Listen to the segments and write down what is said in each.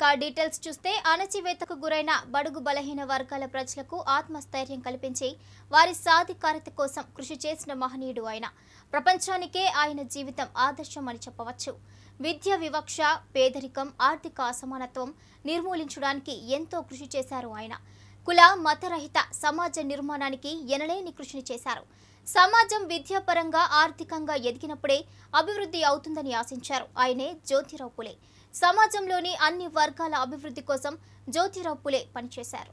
ఇక డీటెయిల్స్ చూస్తే అణచివేతకు గురైన బడుగు బలహీన వర్గాల ప్రజలకు ఆత్మస్థైర్యం కల్పించి వారి సాధికారత కోసం కృషి చేసిన మహనీయుడు ఆయన ప్రపంచానికే ఆయన జీవితం ఆదర్శం అని చెప్పవచ్చు విద్య వివక్ష పేదరికం ఆర్థిక అసమానత్వం నిర్మూలించడానికి ఎంతో కృషి చేశారు ఆయన కుల మతరహిత సమాజ నిర్మాణానికి ఎనలేని కృషిని చేశారు సమాజం విద్యాపరంగా ఆర్థికంగా ఎదిగినప్పుడే అభివృద్ధి అవుతుందని ఆశించారు ఆయనే జ్యోతిరావు పులే సమాజంలోని అన్ని వర్గాల అభివృద్ధి కోసం జ్యోతిరావు పులే పనిచేశారు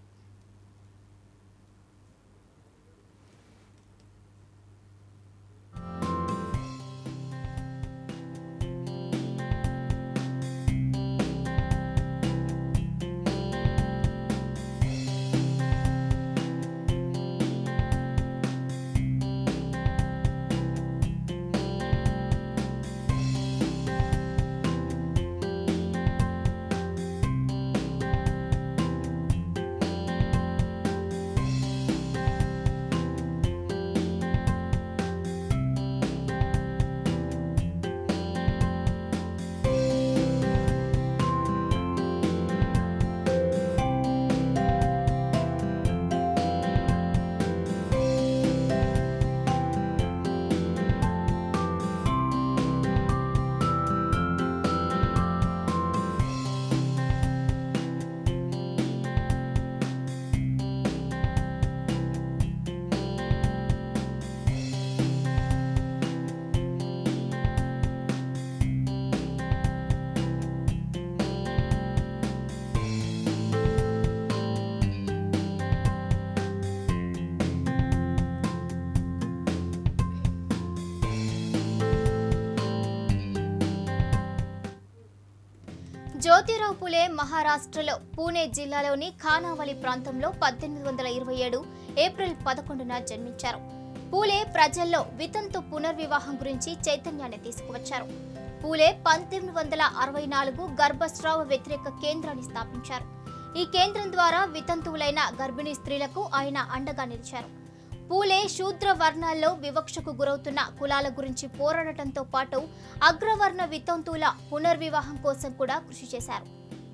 జ్యోతిరావు పులే మహారాష్ట్రలో పూణే జిల్లాలోని ఖానావలి ప్రాంతంలో పద్దెనిమిది వందల ఇరవై ఏడు ఏప్రిల్ పదకొండున జన్మించారు పూలే ప్రజల్లో వితంతు పునర్వివాహం గురించి చైతన్యాన్ని తీసుకువచ్చారు పూలే పంతొమ్మిది వందల అరవై నాలుగు గర్భస్రావ వ్యతిరేక కేంద్రాన్ని స్థాపించారు ఈ కేంద్రం ద్వారా వితంతువులైన గర్భిణీ స్త్రీలకు ఆయన అండగా నిలిచారు పూలే శూద్ర వర్ణాల్లో వివక్షకు గురవుతున్న కులాల గురించి పోరాడటంతో పాటు అగ్రవర్ణ వితంతువుల పునర్వివాహం కోసం కూడా కృషి చేశారు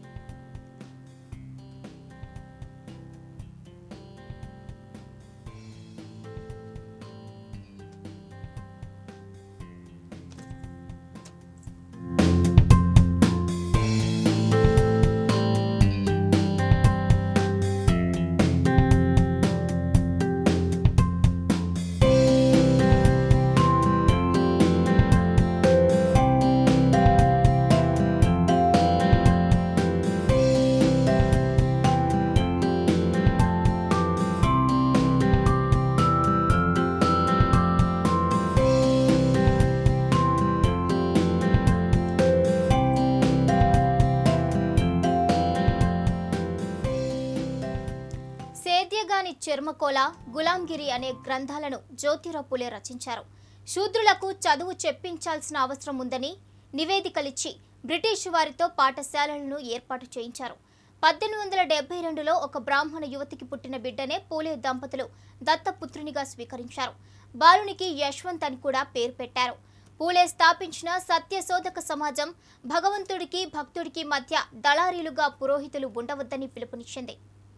సేద్యగాని చర్మకోల గులాంగిరి అనే గ్రంథాలను జ్యోతిరావు పులే రచించారు శూద్రులకు చదువు చెప్పించాల్సిన అవసరం ఉందని నివేదికలిచ్చి బ్రిటిష్ వారితో పాఠశాలలను ఏర్పాటు చేయించారు పద్దెనిమిది వందల డెబ్బై రెండులో ఒక బ్రాహ్మణ యువతికి పుట్టిన బిడ్డనే పూలే దంపతులు దత్తపుత్రునిగా స్వీకరించారు బాలునికి యశ్వంత్ అని కూడా పేరు పెట్టారు పూలే స్థాపించిన సత్యశోధక సమాజం భగవంతుడికి భక్తుడికి మధ్య దళారీలుగా పురోహితులు ఉండవద్దని పిలుపునిచ్చింది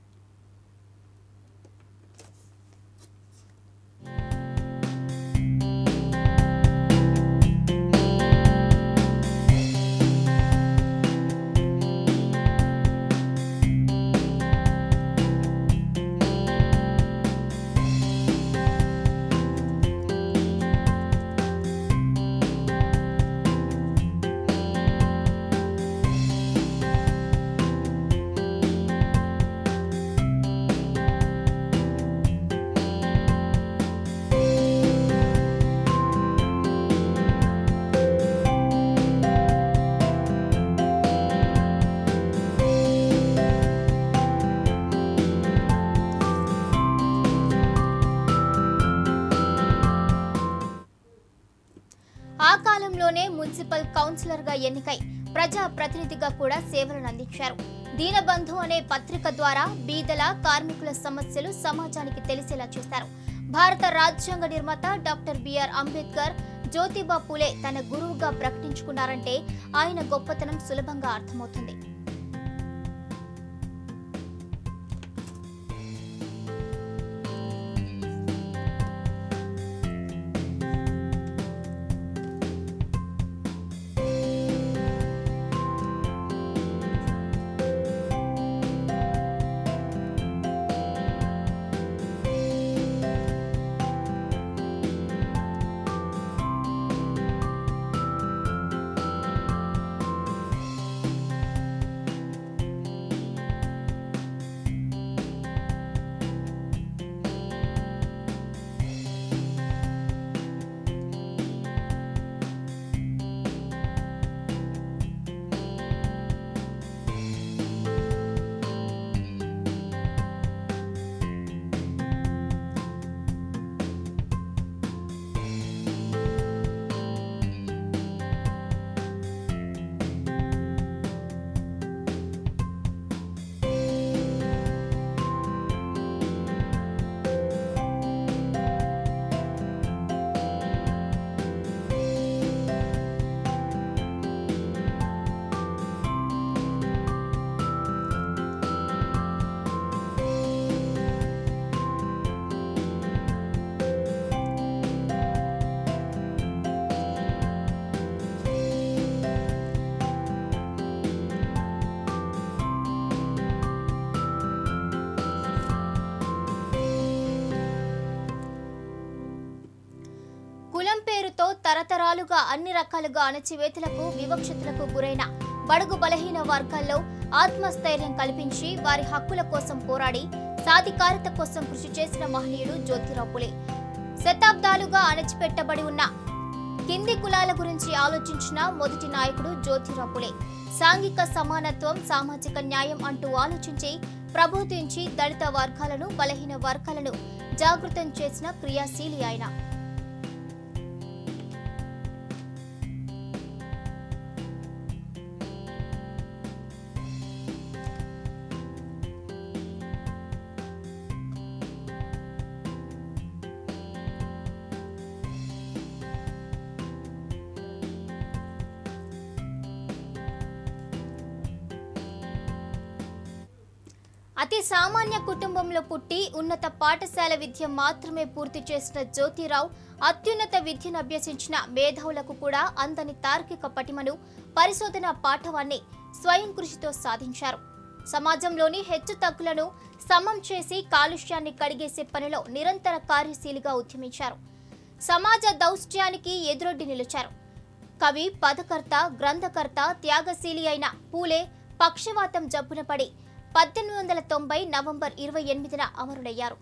ఆ కాలంలోనే మున్సిపల్ కౌన్సిలర్గా ఎన్నికై ప్రజా ప్రతినిధిగా కూడా సేవలను అందించారు దీనబంధు అనే పత్రిక ద్వారా బీదల కార్మికుల సమస్యలు సమాజానికి తెలిసేలా చేశారు భారత రాజ్యాంగ నిర్మాత డాక్టర్ బిఆర్ అంబేద్కర్ జ్యోతిబా పూలే తన గురువుగా ప్రకటించుకున్నారంటే ఆయన గొప్పతనం సులభంగా అర్థమవుతుంది తరతరాలుగా అన్ని రకాలుగా అణచివేతలకు వివక్షతలకు గురైన బడుగు బలహీన వర్గాల్లో ఆత్మస్థైర్యం కల్పించి వారి హక్కుల కోసం పోరాడి సాధికారత కోసం కృషి చేసిన మహనీయుడు జ్యోతిరావు పులే శతాబ్దాలుగా అణచిపెట్టబడి ఉన్న కింది కులాల గురించి ఆలోచించిన మొదటి నాయకుడు జ్యోతిరావు పులే సాంఘిక సమానత్వం సామాజిక న్యాయం అంటూ ఆలోచించి ప్రబోధించి దళిత వర్గాలను బలహీన వర్గాలను జాగృతం చేసిన క్రియాశీలి ఆయన అతి సామాన్య కుటుంబంలో పుట్టి ఉన్నత పాఠశాల విద్య మాత్రమే పూర్తి చేసిన జ్యోతిరావు అత్యున్నత విద్యను అభ్యసించిన మేధావులకు కూడా అందని తార్కిక పటిమను పరిశోధన పాఠవాన్ని స్వయం కృషితో సాధించారు సమాజంలోని హెచ్చు తగ్గులను సమం చేసి కాలుష్యాన్ని కడిగేసే పనిలో నిరంతర కార్యశీలిగా ఉద్యమించారు సమాజ దౌష్ట్యానికి ఎదురొడ్డి నిలిచారు కవి పదకర్త గ్రంథకర్త త్యాగశీలి అయిన పూలే పక్షవాతం జబ్బున పడి పద్దెనిమిది వందల తొంభై నవంబర్ ఇరవై ఎనిమిదిన అమరుడయ్యారు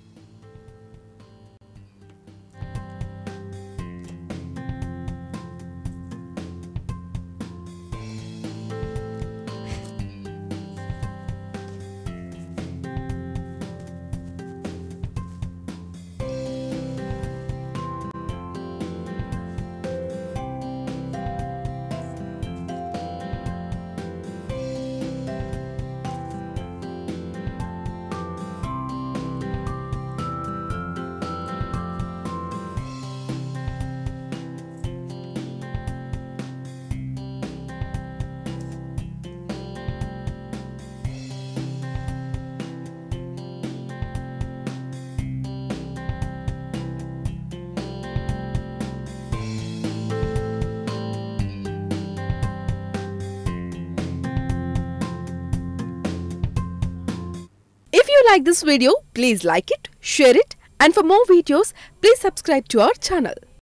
If you like this video, please like it, share it, and for more videos, please subscribe to our channel.